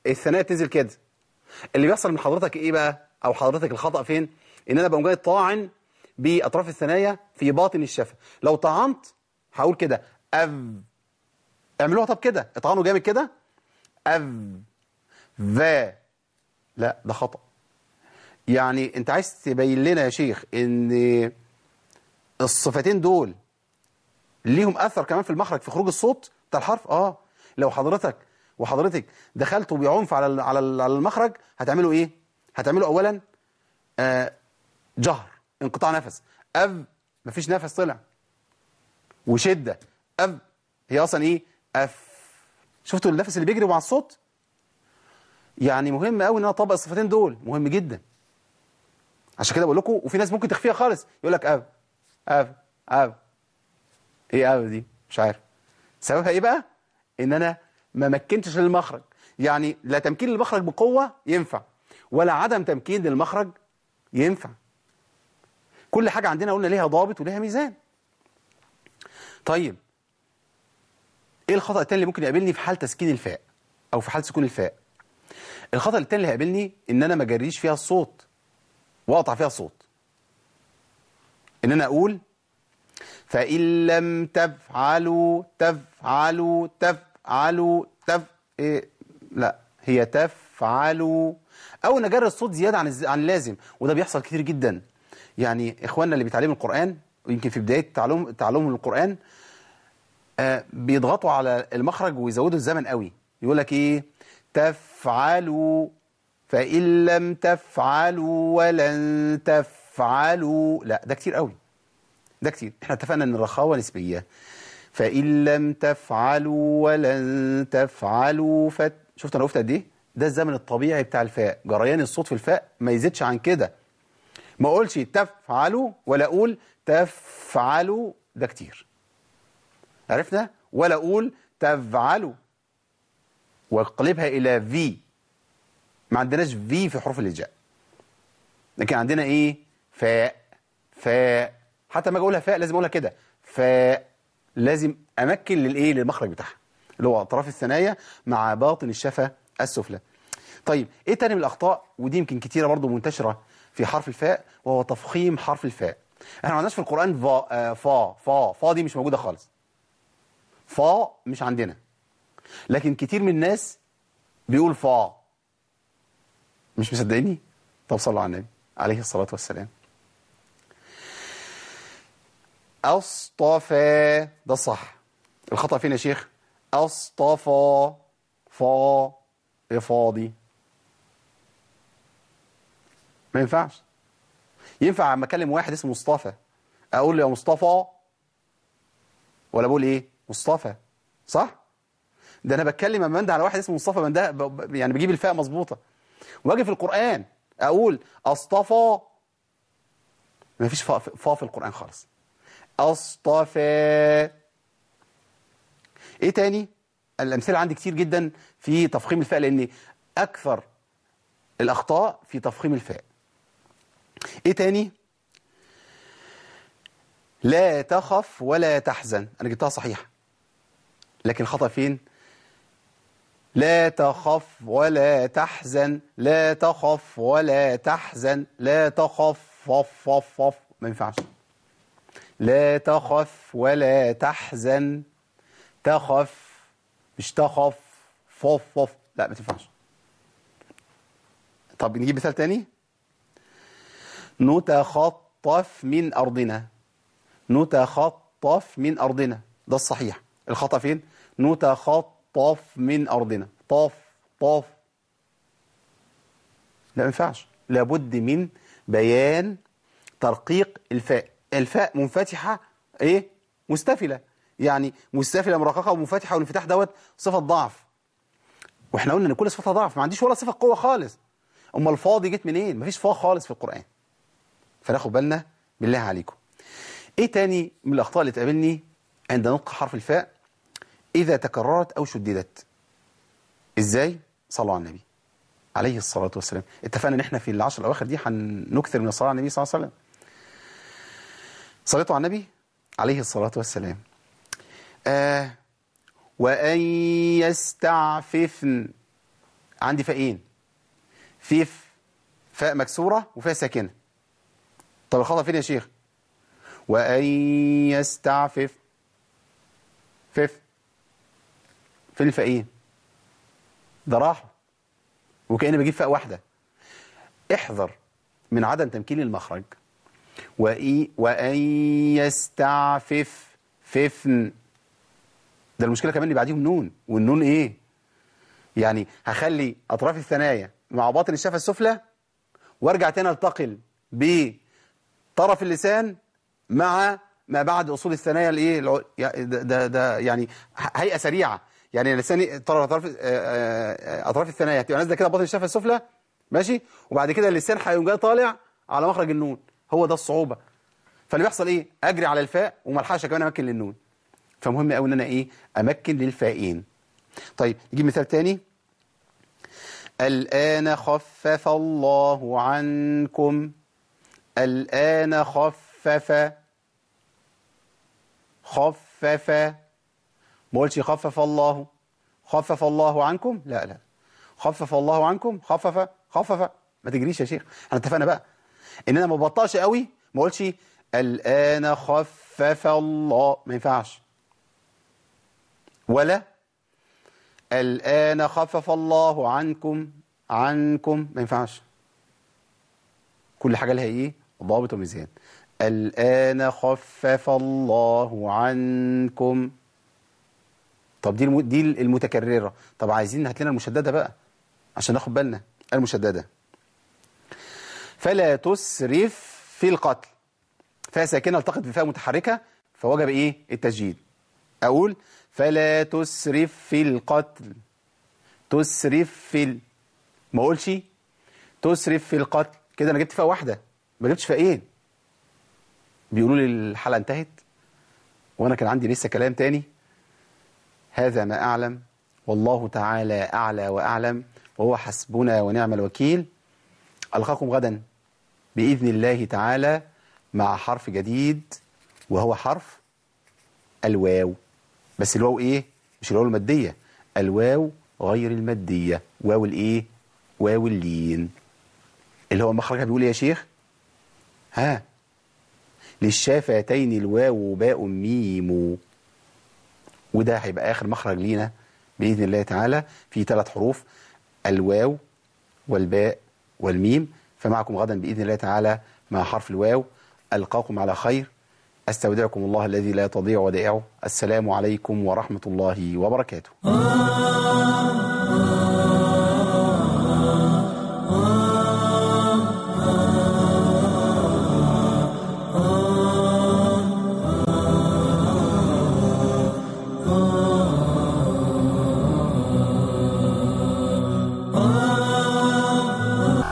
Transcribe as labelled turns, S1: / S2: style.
S1: الثنايا تنزل كده اللي بيحصل من حضرتك ايه بقى او حضرتك الخطأ فين ان انا بقوم جاي طاعن باطراف الثنايا في باطن الشفه لو طعنت هقول كده اف اعملوها طب كده اطعنوا جامد كده اف ذا لا ده خطأ يعني انت عايز تبين لنا يا شيخ ان الصفتين دول ليهم اثر كمان في المخرج في خروج الصوت بتاع الحرف اه لو حضرتك وحضرتك دخلتوا بعنف على ال- على ال- على المخرج هتعملوا ايه هتعملوا اولا آه جهر انقطاع نفس اف مفيش نفس طلع وشده اف هي اصلا ايه اف شفتوا النفس اللي بيجري مع الصوت يعني مهم قوي ان انا اطبق الصفتين دول مهم جدا عشان كده بقول لكم وفي ناس ممكن تخفيها خالص يقول لك اف اف اف ايه اف دي مش عارف سببها ايه بقى ان انا ما مكنتش للمخرج يعني لا تمكين للمخرج بقوه ينفع ولا عدم تمكين للمخرج ينفع كل حاجه عندنا قلنا ليها ضابط وليها ميزان طيب ايه الخطا التاني اللي ممكن يقابلني في حال تسكين الفاء او في حال سكون الفاء الخطا التاني اللي هيقابلني ان انا ما اجريش فيها الصوت واقطع فيها الصوت ان انا اقول فإن لم تفعلوا تفعلوا تفعلوا تف إيه لا هي تفعلوا أو نجري الصوت زيادة عن الز... عن اللازم وده بيحصل كتير جدا يعني إخواننا اللي بيتعلموا القرآن ويمكن في بداية تعلم تعلمهم للقرآن آه بيضغطوا على المخرج ويزودوا الزمن قوي يقول لك إيه تفعلوا فإن لم تفعلوا ولن تفعلوا لا ده كتير قوي ده كتير احنا اتفقنا ان الرخاوة نسبية فإن لم تفعلوا ولن تفعلوا فت... شفت انا وقفت قد ايه ده الزمن الطبيعي بتاع الفاء جريان الصوت في الفاء ما يزيدش عن كده ما اقولش تفعلوا ولا اقول تفعلوا ده كتير عرفنا ولا اقول تفعلوا واقلبها الى في ما عندناش في في حروف الهجاء لكن عندنا ايه فاء فاء حتى ما اجي اقولها فاء لازم اقولها كده فاء لازم امكن للايه للمخرج بتاعها اللي هو اطراف الثنايا مع باطن الشفه السفلى طيب ايه تاني من الاخطاء ودي يمكن كتيره برضو منتشره في حرف الفاء وهو تفخيم حرف الفاء احنا ما عندناش في القران فا آه، فا فا فا دي مش موجوده خالص فا مش عندنا لكن كتير من الناس بيقول فا مش مصدقيني طب صلوا على النبي عليه الصلاه والسلام اصطفى ده الصح الخطأ فين يا شيخ اصطفى فا ايه فاضي ما ينفعش ينفع لما اكلم واحد اسمه مصطفى اقول له يا مصطفى ولا بقول ايه مصطفى صح ده انا بتكلم لما بنده على واحد اسمه مصطفى من ده ب- ب- يعني بجيب الفاء مظبوطه واجي في القران اقول اصطفى ما فيش فاء فا في القران خالص اصطفى ايه تاني الامثله عندي كتير جدا في تفخيم الفاء لان اكثر الاخطاء في تفخيم الفاء ايه تاني لا تخف ولا تحزن انا جبتها صحيحه لكن الخطا فين لا تخف ولا تحزن لا تخف ولا تحزن لا تخف فف فف فف ما ينفعش لا تخف ولا تحزن تخف مش تخف فف فف لا ما تنفعش طب نجيب مثال تاني نتخطف من أرضنا نتخطف من أرضنا ده الصحيح الخطأ فين نتخطف من أرضنا طاف طاف لا ما ينفعش لابد من بيان ترقيق الفاء الفاء منفتحة ايه مستفلة يعني مستفلة مرققة ومنفتحة والانفتاح دوت صفة ضعف واحنا قلنا ان كل صفة ضعف ما عنديش ولا صفة قوة خالص اما الفاضي جت منين مفيش فا خالص في القرآن فناخد بالنا بالله عليكم ايه تاني من الاخطاء اللي تقابلني عند نطق حرف الفاء اذا تكررت او شددت ازاي صلوا على النبي عليه الصلاة والسلام اتفقنا ان احنا في العشر الاواخر دي هنكثر من الصلاة على النبي صلى الله عليه وسلم صليتوا على النبي عليه الصلاة والسلام آه وأن يستعففن عندي فاءين في ف- فاء مكسورة وفاء ساكنة طب الخطأ فين يا شيخ وأن يستعفف فف فين الفاءين ده راحوا وكأني بجيب فاء واحدة احذر من عدم تمكين المخرج وإي وأن يستعفف ففن ده المشكلة كمان اللي بعديهم نون والنون ايه يعني هخلي أطراف الثنايا مع باطن الشفة السفلى وارجع تاني التقل بطرف اللسان مع ما بعد اصول الثنايا الايه الع- يا- ده, ده, ده يعني ه- هيئه سريعه يعني لساني طرف اطراف آه، آه، اطراف الثنايا هتبقى نازله كده باطن الشفه السفلى ماشي وبعد كده اللسان هيقوم جاي طالع على مخرج النون هو ده الصعوبه فاللي بيحصل ايه اجري على الفاء وما الحقش كمان امكن للنون فمهم قوي ان انا ايه امكن للفائين طيب نجيب مثال تاني الآن خفف الله عنكم الآن خفف خفف ما قلتش خفف الله خفف الله عنكم لا لا خفف الله عنكم خفف خفف ما تجريش يا شيخ احنا اتفقنا بقى ان انا ما ببطأش قوي ما قلتش الآن خفف الله ما ينفعش ولا الآن خفف الله عنكم عنكم ما ينفعش كل حاجة لها ايه ضابط وميزان الآن خفف الله عنكم طب دي الم- دي المتكررة طب عايزين هات لنا المشددة بقى عشان ناخد بالنا المشددة فلا تسرف في القتل فاء ساكنة التقت بفاء متحركة فوجب ايه التسجيل اقول فلا تسرف في القتل تسرف في ال... ما اقولش تسرف في القتل كده انا جبت فاء واحده ما جبتش فاءين بيقولوا لي الحلقه انتهت وانا كان عندي لسه كلام تاني هذا ما اعلم والله تعالى اعلى واعلم وهو حسبنا ونعم الوكيل القاكم غدا باذن الله تعالى مع حرف جديد وهو حرف الواو بس الواو ايه مش الواو الماديه الواو غير الماديه واو الايه واو اللين اللي هو مخرجها بيقول ايه يا شيخ ها للشافتين الواو باء ميم وده هيبقى اخر مخرج لينا باذن الله تعالى في ثلاث حروف الواو والباء والميم فمعكم غدا باذن الله تعالى مع حرف الواو القاكم على خير استودعكم الله الذي لا تضيع ودائعه السلام عليكم ورحمه الله وبركاته